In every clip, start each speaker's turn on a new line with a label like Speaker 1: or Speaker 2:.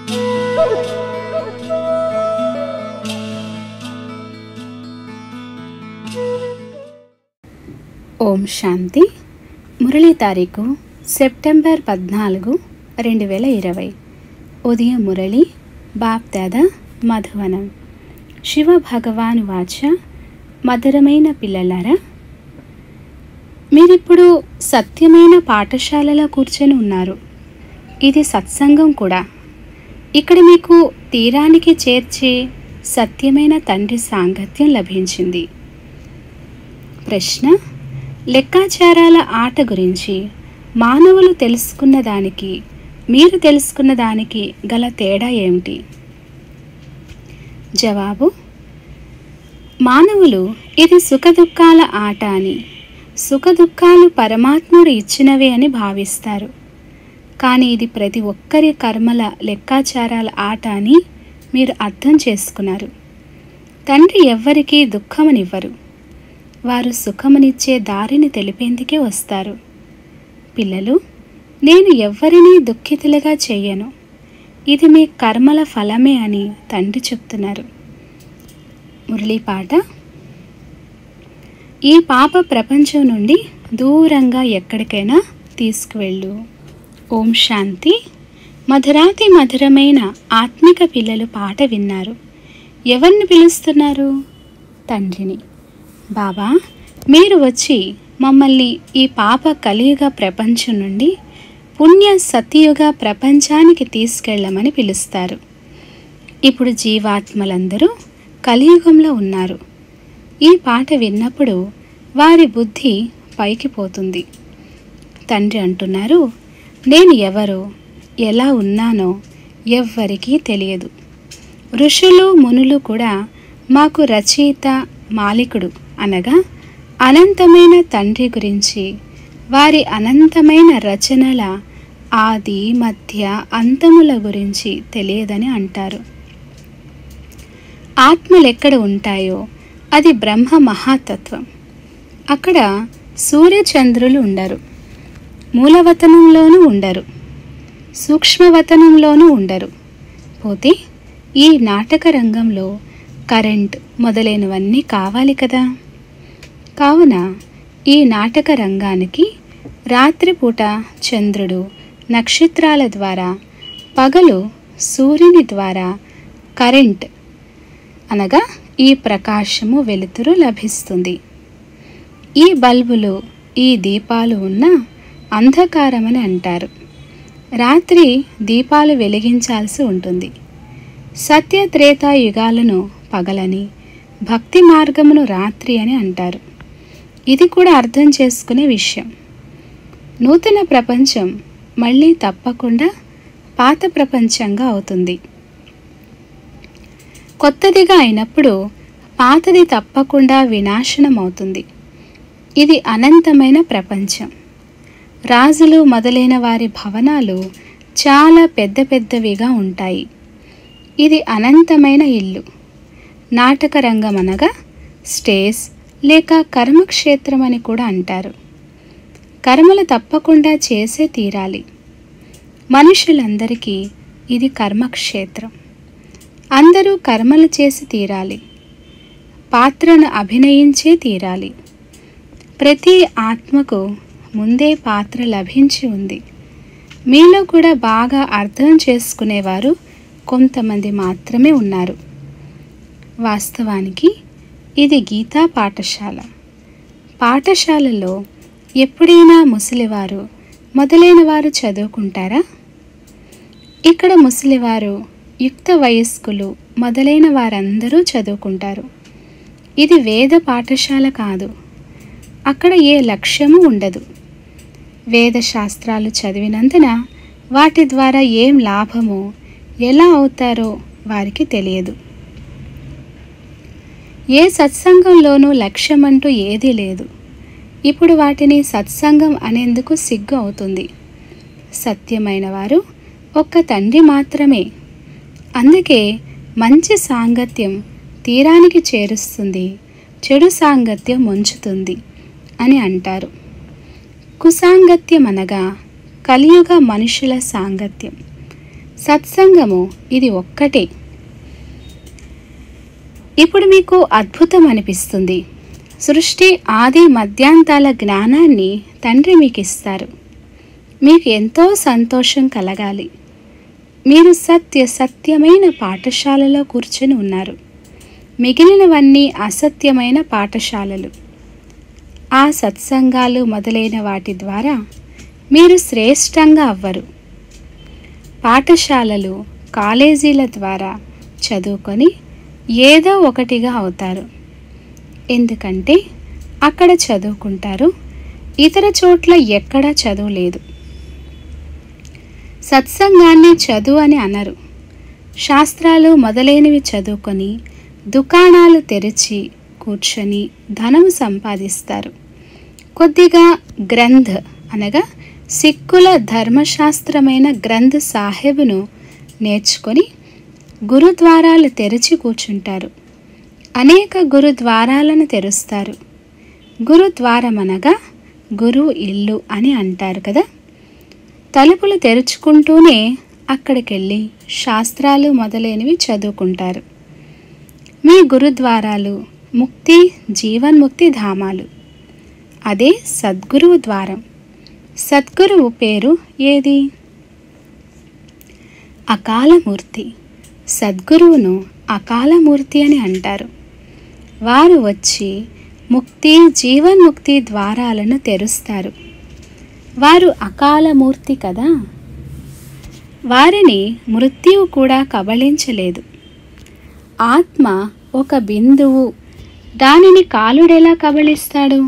Speaker 1: ఓం శాంతి మురళీ తారీఖు సెప్టెంబర్ పద్నాలుగు రెండు వేల ఇరవై ఉదయం మురళి బాప్దాద మధువనం శివ భగవాన్ వాచ మధురమైన పిల్లలారా మీరిప్పుడు సత్యమైన పాఠశాలలో కూర్చొని ఉన్నారు ఇది సత్సంగం కూడా ఇక్కడ మీకు తీరానికి చేర్చే సత్యమైన తండ్రి సాంగత్యం లభించింది ప్రశ్న లెక్కాచారాల ఆట గురించి మానవులు తెలుసుకున్న దానికి మీరు తెలుసుకున్న దానికి గల తేడా ఏమిటి జవాబు మానవులు ఇది సుఖదుఖాల ఆట అని సుఖదుఖాలు పరమాత్ముడు ఇచ్చినవే అని భావిస్తారు కానీ ఇది ప్రతి ఒక్కరి కర్మల లెక్కాచారాల ఆట అని మీరు అర్థం చేసుకున్నారు తండ్రి ఎవ్వరికీ దుఃఖమనివ్వరు వారు సుఖమునిచ్చే దారిని తెలిపేందుకే వస్తారు పిల్లలు నేను ఎవ్వరినీ దుఃఖితులుగా చెయ్యను ఇది మీ కర్మల ఫలమే అని తండ్రి చెప్తున్నారు మురళీ పాట ఈ పాప ప్రపంచం నుండి దూరంగా ఎక్కడికైనా తీసుకువెళ్ళు ఓం శాంతి మధురాతి మధురమైన ఆత్మిక పిల్లలు పాట విన్నారు ఎవరిని పిలుస్తున్నారు తండ్రిని బాబా మీరు వచ్చి మమ్మల్ని ఈ పాప కలియుగ ప్రపంచం నుండి పుణ్య సతయుగ ప్రపంచానికి తీసుకెళ్ళమని పిలుస్తారు ఇప్పుడు జీవాత్మలందరూ కలియుగంలో ఉన్నారు ఈ పాట విన్నప్పుడు వారి బుద్ధి పైకి పోతుంది తండ్రి అంటున్నారు నేను ఎవరో ఎలా ఉన్నానో ఎవ్వరికీ తెలియదు ఋషులు మునులు కూడా మాకు రచయిత మాలికుడు అనగా అనంతమైన తండ్రి గురించి వారి అనంతమైన రచనల ఆది మధ్య అంతముల గురించి తెలియదని అంటారు ఆత్మలెక్కడ ఉంటాయో అది బ్రహ్మ మహాతత్వం అక్కడ సూర్యచంద్రులు ఉండరు మూలవతనంలోనూ ఉండరు సూక్ష్మవతనంలోనూ ఉండరు పోతే ఈ నాటక రంగంలో కరెంట్ మొదలైనవన్నీ కావాలి కదా కావున ఈ నాటక రంగానికి రాత్రిపూట చంద్రుడు నక్షత్రాల ద్వారా పగలు సూర్యుని ద్వారా కరెంట్ అనగా ఈ ప్రకాశము వెలుతురు లభిస్తుంది ఈ బల్బులు ఈ దీపాలు ఉన్న అంధకారమని అంటారు రాత్రి దీపాలు వెలిగించాల్సి ఉంటుంది సత్య త్రేతా యుగాలను పగలని భక్తి మార్గమును రాత్రి అని అంటారు ఇది కూడా అర్థం చేసుకునే విషయం నూతన ప్రపంచం మళ్ళీ తప్పకుండా పాత ప్రపంచంగా అవుతుంది కొత్తదిగా అయినప్పుడు పాతది తప్పకుండా వినాశనం అవుతుంది ఇది అనంతమైన ప్రపంచం రాజులు మొదలైన వారి భవనాలు చాలా పెద్ద పెద్దవిగా ఉంటాయి ఇది అనంతమైన ఇల్లు నాటక రంగం అనగా స్టేజ్ లేక కర్మక్షేత్రం అని కూడా అంటారు కర్మలు తప్పకుండా చేసే తీరాలి మనుషులందరికీ ఇది కర్మక్షేత్రం అందరూ కర్మలు చేసి తీరాలి పాత్రను అభినయించే తీరాలి ప్రతి ఆత్మకు ముందే పాత్ర లభించి ఉంది మీలో కూడా బాగా అర్థం చేసుకునేవారు కొంతమంది మాత్రమే ఉన్నారు వాస్తవానికి ఇది గీతా పాఠశాల పాఠశాలలో ఎప్పుడైనా ముసలివారు మొదలైన వారు చదువుకుంటారా ఇక్కడ ముసలివారు యుక్త వయస్కులు మొదలైన వారందరూ చదువుకుంటారు ఇది వేద పాఠశాల కాదు అక్కడ ఏ లక్ష్యము ఉండదు వేద శాస్త్రాలు చదివినందున వాటి ద్వారా ఏం లాభమో ఎలా అవుతారో వారికి తెలియదు ఏ సత్సంగంలోనూ లక్ష్యమంటూ ఏదీ లేదు ఇప్పుడు వాటిని సత్సంగం అనేందుకు సిగ్గు అవుతుంది సత్యమైన వారు ఒక్క తండ్రి మాత్రమే అందుకే మంచి సాంగత్యం తీరానికి చేరుస్తుంది చెడు సాంగత్యం ముంచుతుంది అని అంటారు కుసాంగత్యం అనగా కలియుగ మనుషుల సాంగత్యం సత్సంగము ఇది ఒక్కటే ఇప్పుడు మీకు అద్భుతం అనిపిస్తుంది సృష్టి ఆది మధ్యాంతాల జ్ఞానాన్ని తండ్రి మీకు ఇస్తారు మీకు ఎంతో సంతోషం కలగాలి మీరు సత్య సత్యమైన పాఠశాలలో కూర్చొని ఉన్నారు మిగిలినవన్నీ అసత్యమైన పాఠశాలలు ఆ సత్సంగాలు మొదలైన వాటి ద్వారా మీరు శ్రేష్టంగా అవ్వరు పాఠశాలలు కాలేజీల ద్వారా చదువుకొని ఏదో ఒకటిగా అవుతారు ఎందుకంటే అక్కడ చదువుకుంటారు ఇతర చోట్ల ఎక్కడా చదువు లేదు సత్సంగాన్ని చదువు అని అనరు శాస్త్రాలు మొదలైనవి చదువుకొని దుకాణాలు తెరిచి కూర్చొని ధనము సంపాదిస్తారు కొద్దిగా గ్రంథ్ అనగా సిక్కుల ధర్మశాస్త్రమైన గ్రంథ్ సాహెబును నేర్చుకొని గురుద్వారాలు తెరిచి కూర్చుంటారు అనేక గురుద్వారాలను తెరుస్తారు గురుద్వారం అనగా గురు ఇల్లు అని అంటారు కదా తలుపులు తెరుచుకుంటూనే అక్కడికెళ్ళి శాస్త్రాలు మొదలైనవి చదువుకుంటారు మీ గురుద్వారాలు ముక్తి జీవన్ముక్తి ధామాలు అదే సద్గురువు ద్వారం సద్గురువు పేరు ఏది అకాలమూర్తి సద్గురువును అకాలమూర్తి అని అంటారు వారు వచ్చి ముక్తి జీవన్ముక్తి ద్వారాలను తెరుస్తారు వారు అకాలమూర్తి కదా వారిని మృత్యువు కూడా కబళించలేదు ఆత్మ ఒక బిందువు దానిని కాలుడెలా కబళిస్తాడు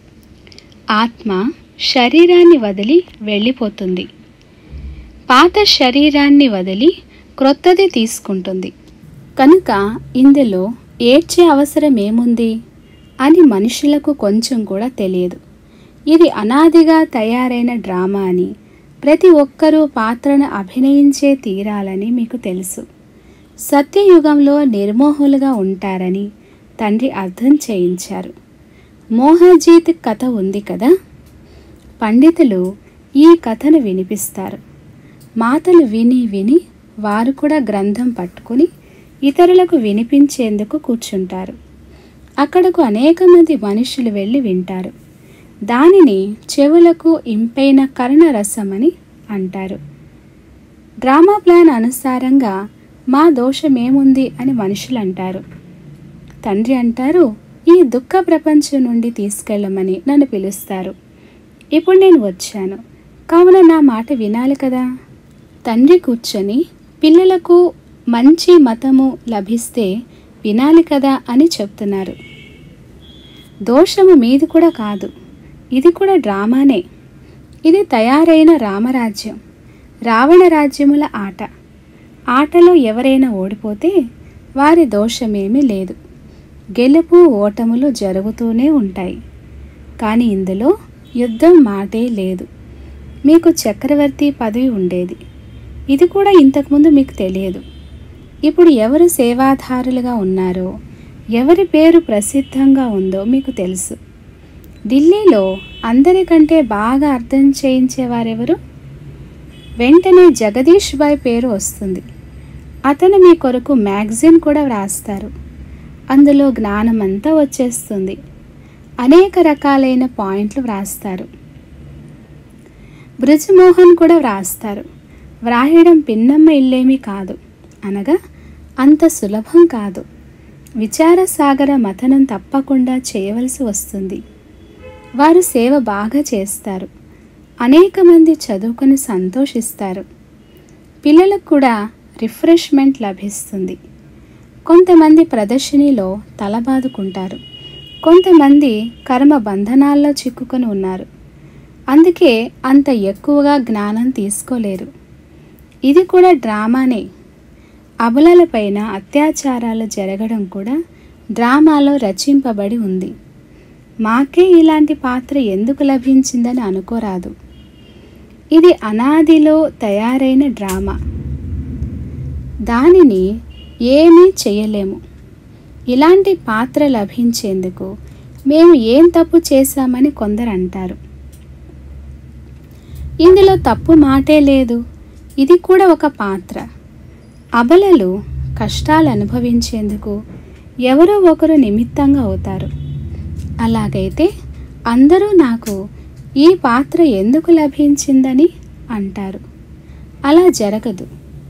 Speaker 1: ఆత్మ శరీరాన్ని వదిలి వెళ్ళిపోతుంది పాత శరీరాన్ని వదిలి క్రొత్తది తీసుకుంటుంది కనుక ఇందులో ఏడ్చే అవసరం ఏముంది అని మనుషులకు కొంచెం కూడా తెలియదు ఇది అనాదిగా తయారైన డ్రామా అని ప్రతి ఒక్కరూ పాత్రను అభినయించే తీరాలని మీకు తెలుసు సత్యయుగంలో నిర్మోహులుగా ఉంటారని తండ్రి అర్థం చేయించారు మోహజీత్ కథ ఉంది కదా పండితులు ఈ కథను వినిపిస్తారు మాటలు విని విని వారు కూడా గ్రంథం పట్టుకుని ఇతరులకు వినిపించేందుకు కూర్చుంటారు అక్కడకు అనేక మంది మనుషులు వెళ్ళి వింటారు దానిని చెవులకు ఇంపైన కర్ణరసమని అంటారు డ్రామా ప్లాన్ అనుసారంగా మా దోషమేముంది అని మనుషులు అంటారు తండ్రి అంటారు ఈ దుఃఖ ప్రపంచం నుండి తీసుకెళ్ళమని నన్ను పిలుస్తారు ఇప్పుడు నేను వచ్చాను కావున నా మాట వినాలి కదా తండ్రి కూర్చొని పిల్లలకు మంచి మతము లభిస్తే వినాలి కదా అని చెప్తున్నారు దోషము మీది కూడా కాదు ఇది కూడా డ్రామానే ఇది తయారైన రామరాజ్యం రావణ రాజ్యముల ఆట ఆటలో ఎవరైనా ఓడిపోతే వారి దోషమేమీ లేదు గెలుపు ఓటములు జరుగుతూనే ఉంటాయి కానీ ఇందులో యుద్ధం మాటే లేదు మీకు చక్రవర్తి పదవి ఉండేది ఇది కూడా ఇంతకుముందు మీకు తెలియదు ఇప్పుడు ఎవరు సేవాధారులుగా ఉన్నారో ఎవరి పేరు ప్రసిద్ధంగా ఉందో మీకు తెలుసు ఢిల్లీలో అందరికంటే బాగా అర్థం చేయించేవారెవరు వెంటనే జగదీష్ బాయ్ పేరు వస్తుంది అతను మీ కొరకు మ్యాగజిన్ కూడా వ్రాస్తారు అందులో జ్ఞానం అంతా వచ్చేస్తుంది అనేక రకాలైన పాయింట్లు వ్రాస్తారు బ్రిజ్మోహన్ కూడా వ్రాస్తారు వ్రాయడం పిన్నమ్మ ఇల్లేమీ కాదు అనగా అంత సులభం కాదు విచారసాగర మథనం తప్పకుండా చేయవలసి వస్తుంది వారు సేవ బాగా చేస్తారు అనేక మంది చదువుకొని సంతోషిస్తారు పిల్లలకు కూడా రిఫ్రెష్మెంట్ లభిస్తుంది కొంతమంది ప్రదర్శనలో తలబాదుకుంటారు కొంతమంది కర్మ బంధనాల్లో చిక్కుకొని ఉన్నారు అందుకే అంత ఎక్కువగా జ్ఞానం తీసుకోలేరు ఇది కూడా డ్రామానే అబలలపైన అత్యాచారాలు జరగడం కూడా డ్రామాలో రచింపబడి ఉంది మాకే ఇలాంటి పాత్ర ఎందుకు లభించిందని అనుకోరాదు ఇది అనాదిలో తయారైన డ్రామా దానిని ఏమీ చేయలేము ఇలాంటి పాత్ర లభించేందుకు మేము ఏం తప్పు చేశామని కొందరు అంటారు ఇందులో తప్పు మాటే లేదు ఇది కూడా ఒక పాత్ర అబలలు కష్టాలు అనుభవించేందుకు ఎవరో ఒకరు నిమిత్తంగా అవుతారు అలాగైతే అందరూ నాకు ఈ పాత్ర ఎందుకు లభించిందని అంటారు అలా జరగదు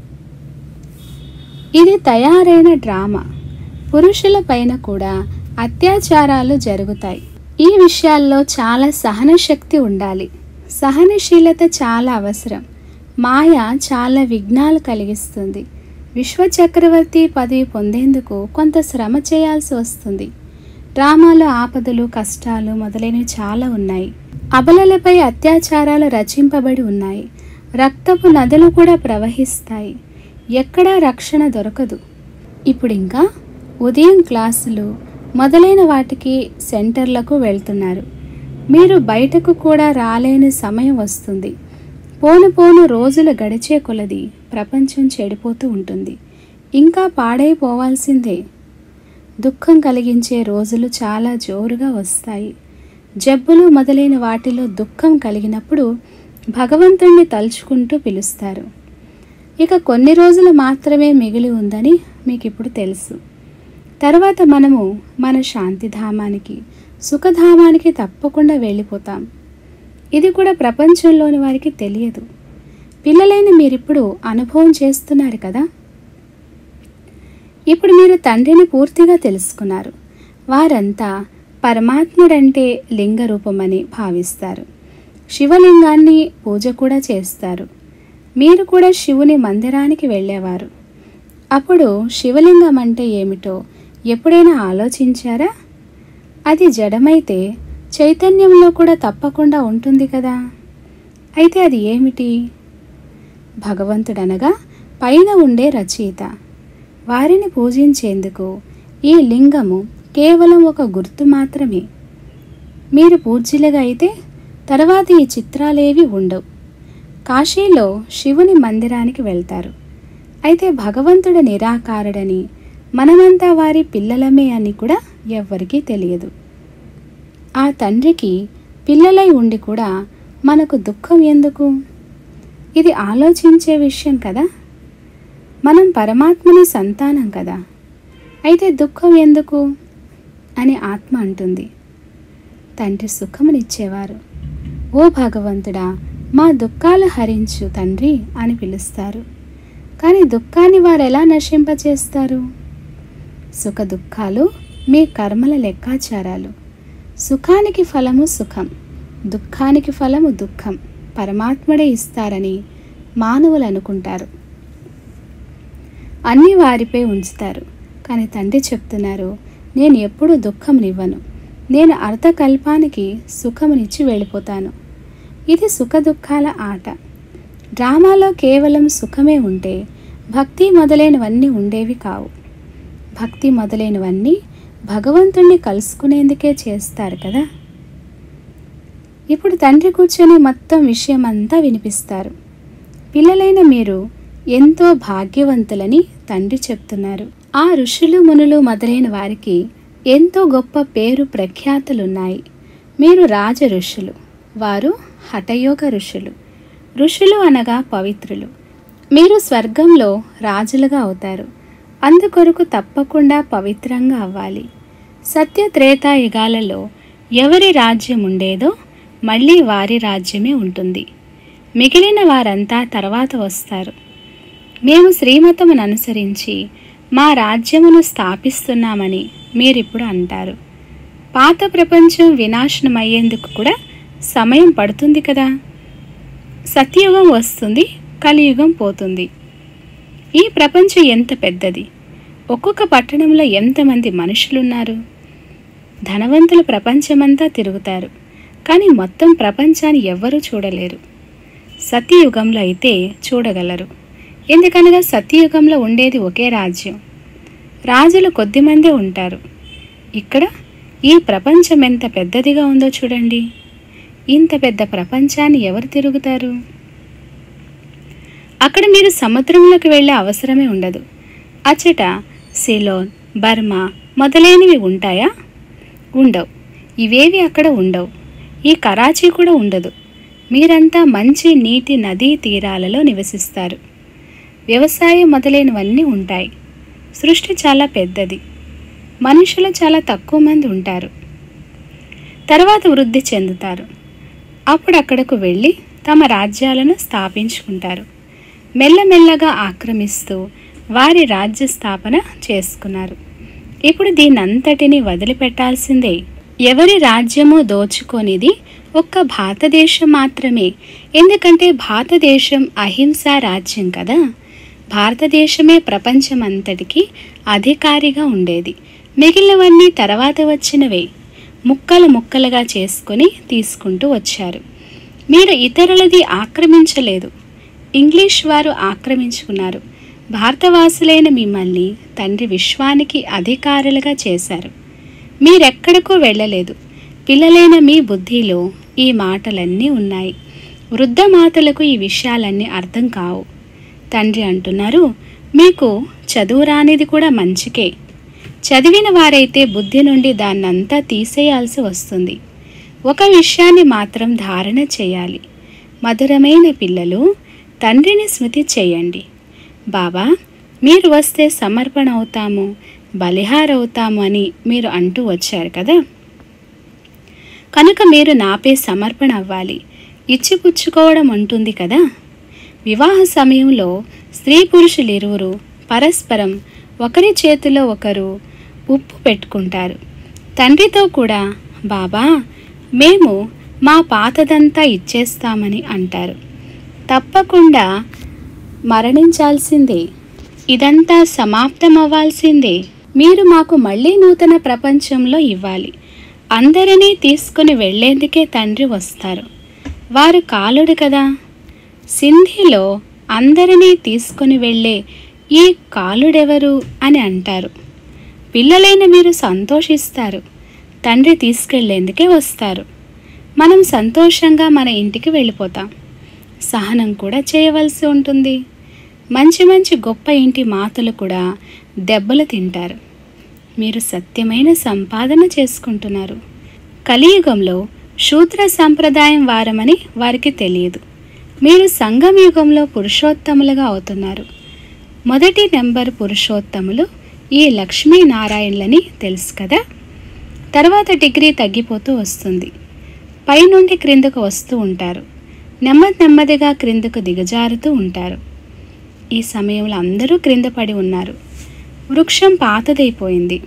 Speaker 1: ఇది తయారైన డ్రామా పురుషుల పైన కూడా అత్యాచారాలు జరుగుతాయి ఈ విషయాల్లో చాలా సహనశక్తి ఉండాలి సహనశీలత చాలా అవసరం మాయ చాలా విఘ్నాలు కలిగిస్తుంది విశ్వచక్రవర్తి పదవి పొందేందుకు కొంత శ్రమ చేయాల్సి వస్తుంది డ్రామాలో ఆపదలు కష్టాలు మొదలైనవి చాలా ఉన్నాయి అబలలపై అత్యాచారాలు రచింపబడి ఉన్నాయి రక్తపు నదులు కూడా ప్రవహిస్తాయి ఎక్కడా రక్షణ దొరకదు ఇప్పుడు ఇంకా ఉదయం క్లాసులు మొదలైన వాటికి సెంటర్లకు వెళ్తున్నారు మీరు బయటకు కూడా రాలేని సమయం వస్తుంది పోను పోను రోజులు గడిచే కొలది ప్రపంచం చెడిపోతూ ఉంటుంది ఇంకా పాడైపోవాల్సిందే దుఃఖం కలిగించే రోజులు చాలా జోరుగా వస్తాయి జబ్బులు మొదలైన వాటిలో దుఃఖం కలిగినప్పుడు భగవంతుణ్ణి తలుచుకుంటూ పిలుస్తారు ఇక కొన్ని రోజులు మాత్రమే మిగిలి ఉందని మీకు ఇప్పుడు తెలుసు తర్వాత మనము మన శాంతిధామానికి సుఖధామానికి తప్పకుండా వెళ్ళిపోతాం ఇది కూడా ప్రపంచంలోని వారికి తెలియదు పిల్లలైన మీరిప్పుడు అనుభవం చేస్తున్నారు కదా ఇప్పుడు మీరు తండ్రిని పూర్తిగా తెలుసుకున్నారు వారంతా పరమాత్ముడంటే లింగ రూపమని భావిస్తారు శివలింగాన్ని పూజ కూడా చేస్తారు మీరు కూడా శివుని మందిరానికి వెళ్ళేవారు అప్పుడు శివలింగం అంటే ఏమిటో ఎప్పుడైనా ఆలోచించారా అది జడమైతే చైతన్యంలో కూడా తప్పకుండా ఉంటుంది కదా అయితే అది ఏమిటి భగవంతుడనగా పైన ఉండే రచయిత వారిని పూజించేందుకు ఈ లింగము కేవలం ఒక గుర్తు మాత్రమే మీరు పూజ్యులుగా అయితే తర్వాత ఈ చిత్రాలేవి ఉండవు కాశీలో శివుని మందిరానికి వెళ్తారు అయితే భగవంతుడు నిరాకారుడని మనమంతా వారి పిల్లలమే అని కూడా ఎవ్వరికీ తెలియదు ఆ తండ్రికి పిల్లలై ఉండి కూడా మనకు దుఃఖం ఎందుకు ఇది ఆలోచించే విషయం కదా మనం పరమాత్మని సంతానం కదా అయితే దుఃఖం ఎందుకు అని ఆత్మ అంటుంది తండ్రి సుఖమునిచ్చేవారు ఓ భగవంతుడా మా దుఃఖాలు హరించు తండ్రి అని పిలుస్తారు కానీ దుఃఖాన్ని వారు ఎలా నశింపచేస్తారు సుఖ దుఃఖాలు మీ కర్మల లెక్కాచారాలు సుఖానికి ఫలము సుఖం దుఃఖానికి ఫలము దుఃఖం పరమాత్ముడే ఇస్తారని మానవులు అనుకుంటారు అన్నీ వారిపై ఉంచుతారు కానీ తండ్రి చెప్తున్నారు నేను ఎప్పుడు దుఃఖంనివ్వను నేను అర్థకల్పానికి సుఖమునిచ్చి వెళ్ళిపోతాను ఇది సుఖ దుఃఖాల ఆట డ్రామాలో కేవలం సుఖమే ఉంటే భక్తి మొదలైనవన్నీ ఉండేవి కావు భక్తి మొదలైనవన్నీ భగవంతుణ్ణి కలుసుకునేందుకే చేస్తారు కదా ఇప్పుడు తండ్రి కూర్చొని మొత్తం విషయమంతా వినిపిస్తారు పిల్లలైన మీరు ఎంతో భాగ్యవంతులని తండ్రి చెప్తున్నారు ఆ ఋషులు మునులు మొదలైన వారికి ఎంతో గొప్ప పేరు ప్రఖ్యాతులున్నాయి మీరు రాజ ఋషులు వారు హఠయోగ ఋషులు ఋషులు అనగా పవిత్రులు మీరు స్వర్గంలో రాజులుగా అవుతారు అందుకొరకు తప్పకుండా పవిత్రంగా అవ్వాలి సత్య త్రేతాయుగాలలో ఎవరి రాజ్యం ఉండేదో మళ్ళీ వారి రాజ్యమే ఉంటుంది మిగిలిన వారంతా తర్వాత వస్తారు మేము శ్రీమతమును అనుసరించి మా రాజ్యమును స్థాపిస్తున్నామని మీరిప్పుడు అంటారు పాత ప్రపంచం వినాశనమయ్యేందుకు కూడా సమయం పడుతుంది కదా సత్యయుగం వస్తుంది కలియుగం పోతుంది ఈ ప్రపంచం ఎంత పెద్దది ఒక్కొక్క పట్టణంలో ఎంతమంది మనుషులున్నారు ధనవంతులు ప్రపంచమంతా తిరుగుతారు కానీ మొత్తం ప్రపంచాన్ని ఎవ్వరూ చూడలేరు సత్యయుగంలో అయితే చూడగలరు ఎందుకనగా సత్యయుగంలో ఉండేది ఒకే రాజ్యం రాజులు కొద్దిమందే ఉంటారు ఇక్కడ ఈ ప్రపంచం ఎంత పెద్దదిగా ఉందో చూడండి ఇంత పెద్ద ప్రపంచాన్ని ఎవరు తిరుగుతారు అక్కడ మీరు సముద్రంలోకి వెళ్ళే అవసరమే ఉండదు అచ్చట సిలోన్ బర్మా మొదలైనవి ఉంటాయా ఉండవు ఇవేవి అక్కడ ఉండవు ఈ కరాచీ కూడా ఉండదు మీరంతా మంచి నీటి నదీ తీరాలలో నివసిస్తారు వ్యవసాయం మొదలైనవన్నీ ఉంటాయి సృష్టి చాలా పెద్దది మనుషులు చాలా తక్కువ మంది ఉంటారు తర్వాత వృద్ధి చెందుతారు అప్పుడు అక్కడకు వెళ్ళి తమ రాజ్యాలను స్థాపించుకుంటారు మెల్లమెల్లగా ఆక్రమిస్తూ వారి రాజ్య స్థాపన చేసుకున్నారు ఇప్పుడు దీనంతటిని వదిలిపెట్టాల్సిందే ఎవరి రాజ్యము దోచుకొనిది ఒక్క భారతదేశం మాత్రమే ఎందుకంటే భారతదేశం అహింసా రాజ్యం కదా భారతదేశమే ప్రపంచమంతటికి అధికారిగా ఉండేది మిగిలినవన్నీ తర్వాత వచ్చినవే ముక్కలు ముక్కలుగా చేసుకొని తీసుకుంటూ వచ్చారు మీరు ఇతరులది ఆక్రమించలేదు ఇంగ్లీష్ వారు ఆక్రమించుకున్నారు భారతవాసులైన మిమ్మల్ని తండ్రి విశ్వానికి అధికారులుగా చేశారు మీరెక్కడికో వెళ్ళలేదు పిల్లలైన మీ బుద్ధిలో ఈ మాటలన్నీ ఉన్నాయి వృద్ధ మాతలకు ఈ విషయాలన్నీ అర్థం కావు తండ్రి అంటున్నారు మీకు చదువు రానిది కూడా మంచికే చదివిన వారైతే బుద్ధి నుండి దాన్నంతా తీసేయాల్సి వస్తుంది ఒక విషయాన్ని మాత్రం ధారణ చేయాలి మధురమైన పిల్లలు తండ్రిని స్మృతి చేయండి బాబా మీరు వస్తే సమర్పణ అవుతాము బలిహారవుతాము అని మీరు అంటూ వచ్చారు కదా కనుక మీరు నాపై సమర్పణ అవ్వాలి ఇచ్చిపుచ్చుకోవడం ఉంటుంది కదా వివాహ సమయంలో స్త్రీ పురుషులు ఇరువురు పరస్పరం ఒకరి చేతిలో ఒకరు ఉప్పు పెట్టుకుంటారు తండ్రితో కూడా బాబా మేము మా పాతదంతా ఇచ్చేస్తామని అంటారు తప్పకుండా మరణించాల్సిందే ఇదంతా సమాప్తం అవ్వాల్సిందే మీరు మాకు మళ్ళీ నూతన ప్రపంచంలో ఇవ్వాలి అందరినీ తీసుకుని వెళ్ళేందుకే తండ్రి వస్తారు వారు కాలుడు కదా సింధిలో అందరినీ తీసుకుని వెళ్ళే ఈ కాలుడెవరు అని అంటారు పిల్లలైన మీరు సంతోషిస్తారు తండ్రి తీసుకెళ్లేందుకే వస్తారు మనం సంతోషంగా మన ఇంటికి వెళ్ళిపోతాం సహనం కూడా చేయవలసి ఉంటుంది మంచి మంచి గొప్ప ఇంటి మాతలు కూడా దెబ్బలు తింటారు మీరు సత్యమైన సంపాదన చేసుకుంటున్నారు కలియుగంలో శూద్ర సంప్రదాయం వారమని వారికి తెలియదు మీరు సంఘం యుగంలో పురుషోత్తములుగా అవుతున్నారు మొదటి నెంబర్ పురుషోత్తములు ఈ లక్ష్మీనారాయణులని తెలుసు కదా తర్వాత డిగ్రీ తగ్గిపోతూ వస్తుంది పైనుండి క్రిందకు వస్తూ ఉంటారు నెమ్మది నెమ్మదిగా క్రిందకు దిగజారుతూ ఉంటారు ఈ సమయంలో అందరూ క్రింద పడి ఉన్నారు వృక్షం పాతదైపోయింది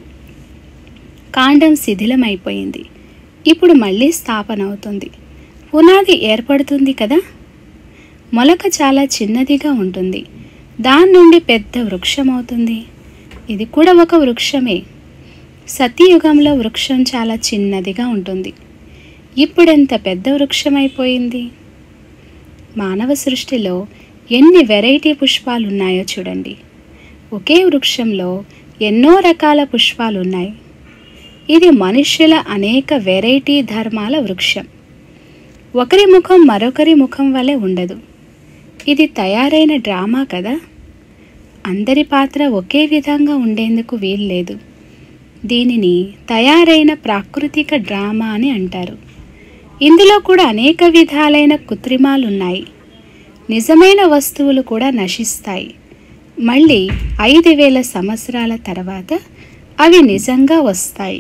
Speaker 1: కాండం శిథిలమైపోయింది ఇప్పుడు మళ్ళీ స్థాపన అవుతుంది పునాది ఏర్పడుతుంది కదా మొలక చాలా చిన్నదిగా ఉంటుంది దాని నుండి పెద్ద వృక్షం అవుతుంది ఇది కూడా ఒక వృక్షమే సతీయుగంలో వృక్షం చాలా చిన్నదిగా ఉంటుంది ఇప్పుడెంత పెద్ద వృక్షం అయిపోయింది మానవ సృష్టిలో ఎన్ని వెరైటీ పుష్పాలు ఉన్నాయో చూడండి ఒకే వృక్షంలో ఎన్నో రకాల పుష్పాలు ఉన్నాయి ఇది మనుష్యుల అనేక వెరైటీ ధర్మాల వృక్షం ఒకరి ముఖం మరొకరి ముఖం వలె ఉండదు ఇది తయారైన డ్రామా కదా అందరి పాత్ర ఒకే విధంగా ఉండేందుకు వీల్లేదు దీనిని తయారైన ప్రాకృతిక డ్రామా అని అంటారు ఇందులో కూడా అనేక విధాలైన కృత్రిమాలున్నాయి నిజమైన వస్తువులు కూడా నశిస్తాయి మళ్ళీ ఐదు వేల సంవత్సరాల తర్వాత అవి నిజంగా వస్తాయి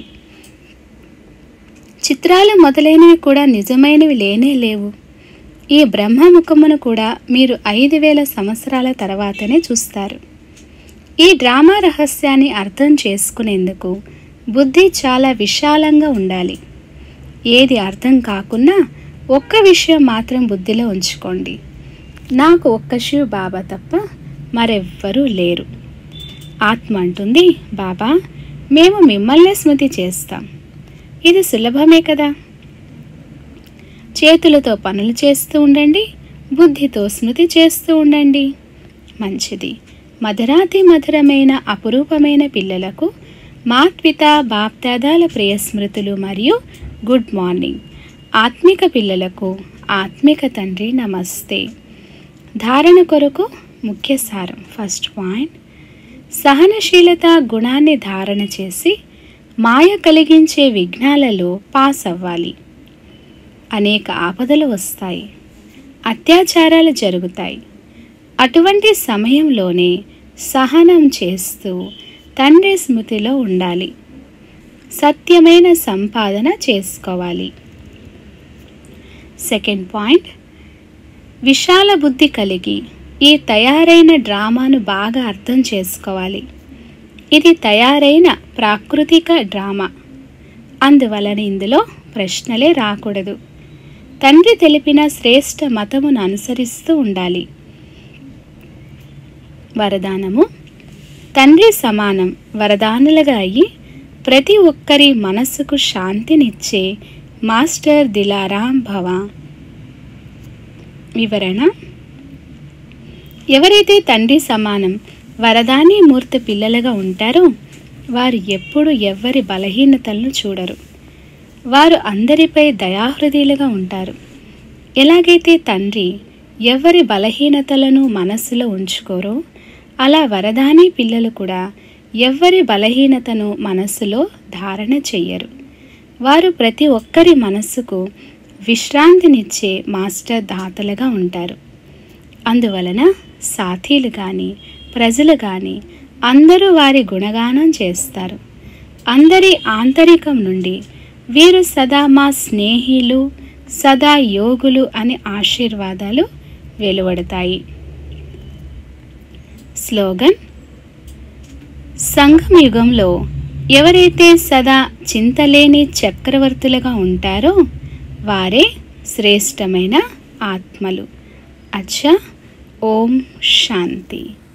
Speaker 1: చిత్రాలు మొదలైనవి కూడా నిజమైనవి లేనే లేవు ఈ బ్రహ్మముఖమును కూడా మీరు ఐదు వేల సంవత్సరాల తర్వాతనే చూస్తారు ఈ డ్రామా రహస్యాన్ని అర్థం చేసుకునేందుకు బుద్ధి చాలా విశాలంగా ఉండాలి ఏది అర్థం కాకున్నా ఒక్క విషయం మాత్రం బుద్ధిలో ఉంచుకోండి నాకు ఒక్క శివ్ బాబా తప్ప మరెవ్వరూ లేరు ఆత్మ అంటుంది బాబా మేము మిమ్మల్నే స్మృతి చేస్తాం ఇది సులభమే కదా చేతులతో పనులు చేస్తూ ఉండండి బుద్ధితో స్మృతి చేస్తూ ఉండండి మంచిది మధురాతి మధురమైన అపురూపమైన పిల్లలకు మాత్పిత బాప్దాదాల ప్రియ స్మృతులు మరియు గుడ్ మార్నింగ్ ఆత్మిక పిల్లలకు ఆత్మిక తండ్రి నమస్తే ధారణ కొరకు ముఖ్య సారం ఫస్ట్ పాయింట్ సహనశీలత గుణాన్ని ధారణ చేసి మాయ కలిగించే విఘ్నాలలో పాస్ అవ్వాలి అనేక ఆపదలు వస్తాయి అత్యాచారాలు జరుగుతాయి అటువంటి సమయంలోనే సహనం చేస్తూ తండ్రి స్మృతిలో ఉండాలి సత్యమైన సంపాదన చేసుకోవాలి సెకండ్ పాయింట్ విశాల బుద్ధి కలిగి ఈ తయారైన డ్రామాను బాగా అర్థం చేసుకోవాలి ఇది తయారైన ప్రాకృతిక డ్రామా అందువలన ఇందులో ప్రశ్నలే రాకూడదు తండ్రి తెలిపిన శ్రేష్ఠ మతమును అనుసరిస్తూ ఉండాలి వరదానము తండ్రి సమానం వరదానులుగా అయ్యి ప్రతి ఒక్కరి మనస్సుకు శాంతినిచ్చే మాస్టర్ దిలారాం భవ వివరణ ఎవరైతే తండ్రి సమానం వరదాని మూర్తి పిల్లలుగా ఉంటారో వారు ఎప్పుడు ఎవ్వరి బలహీనతలను చూడరు వారు అందరిపై దయాహృదయులుగా ఉంటారు ఎలాగైతే తండ్రి ఎవరి బలహీనతలను మనస్సులో ఉంచుకోరో అలా వరదాని పిల్లలు కూడా ఎవ్వరి బలహీనతను మనస్సులో ధారణ చెయ్యరు వారు ప్రతి ఒక్కరి మనస్సుకు విశ్రాంతినిచ్చే మాస్టర్ దాతలుగా ఉంటారు అందువలన సాథీలు కానీ ప్రజలు కానీ అందరూ వారి గుణగానం చేస్తారు అందరి ఆంతరికం నుండి వీరు సదా మా స్నేహిలు సదా యోగులు అనే ఆశీర్వాదాలు వెలువడతాయి స్లోగన్ సంఘం యుగంలో ఎవరైతే సదా చింతలేని చక్రవర్తులుగా ఉంటారో వారే శ్రేష్టమైన ఆత్మలు అచ్చా ఓం శాంతి